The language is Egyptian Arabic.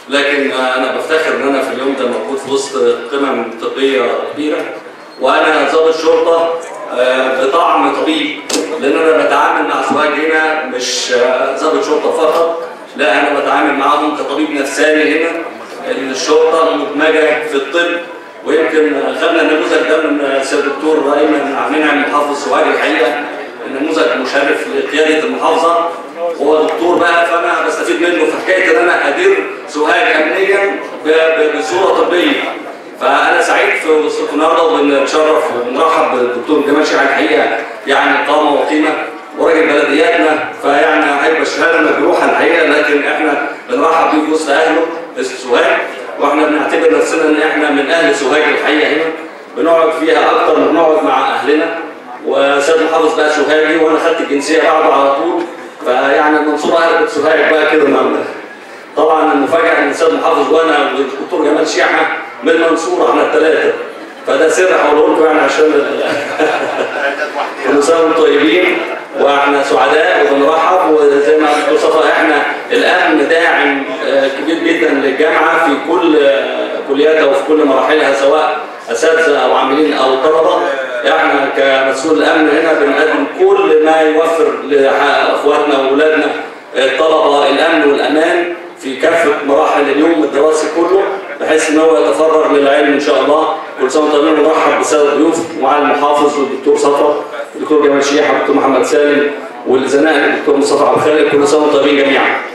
لكن انا بفتخر ان انا في اليوم ده موجود في وسط قمم طبيه كبيره وانا ضابط شرطه آه، بطعم طبيب لان انا بتعامل مع سواق هنا مش آه، ضابط شرطه فقط لا انا بتعامل معاهم كطبيب نفساني هنا الشرطه مدمجه في الطب ويمكن خدنا النموذج ده من سيد الدكتور ايمن عبد المنعم محافظ سوهاج الحقيقه نموذج مشرف لقياده المحافظه هو دكتور بقى فانا بستفيد منه في حكايه ان انا ادير سوهاج امنيا ب- ب- بصوره طبيه فانا سعيد في وسطكم النهارده وبنتشرف وبنرحب بالدكتور جمال شيع الحقيقه يعني قامه وقيمه وراجل بلدياتنا فيعني هيبقى الشهاده مجروحه الحقيقه لكن احنا بنرحب بيه في وسط اهله اسم سوهاج واحنا بنعتبر نفسنا ان احنا من اهل سوهاج الحقيقه هنا بنقعد فيها اكتر ما بنقعد مع اهلنا وسيد محافظ بقى سوهاجي وانا خدت الجنسيه بعده على طول فيعني المنصوره قلبت سوهاج بقى كده النهارده طبعا المفاجاه ان السيد محافظ وانا والدكتور جمال شيحه من المنصوره احنا الثلاثه فده سر هقوله لكم يعني عشان كل سنه وانتم طيبين واحنا سعداء وبنرحب وزي ما قلت صفا احنا الامن داعم آه، كبير جدا للجامعه في كل آه، كلياتها وفي كل مراحلها سواء اساتذه او عاملين او طلبه احنا كمسؤول الامن هنا بنقدم كل ما يوفر لاخواتنا واولادنا الطلبه الامن والامان في كافه مراحل اليوم الدراسي كله بحيث ان هو يتفرغ للعلم ان شاء الله كل سنه وانتم طيبين ونرحب بالساده الضيوف ومع المحافظ والدكتور صفا الدكتور جمال شيحه والدكتور محمد سالم والزنائق الدكتور مصطفى عبد الخالق كل سنه وانتم طيبين جميعا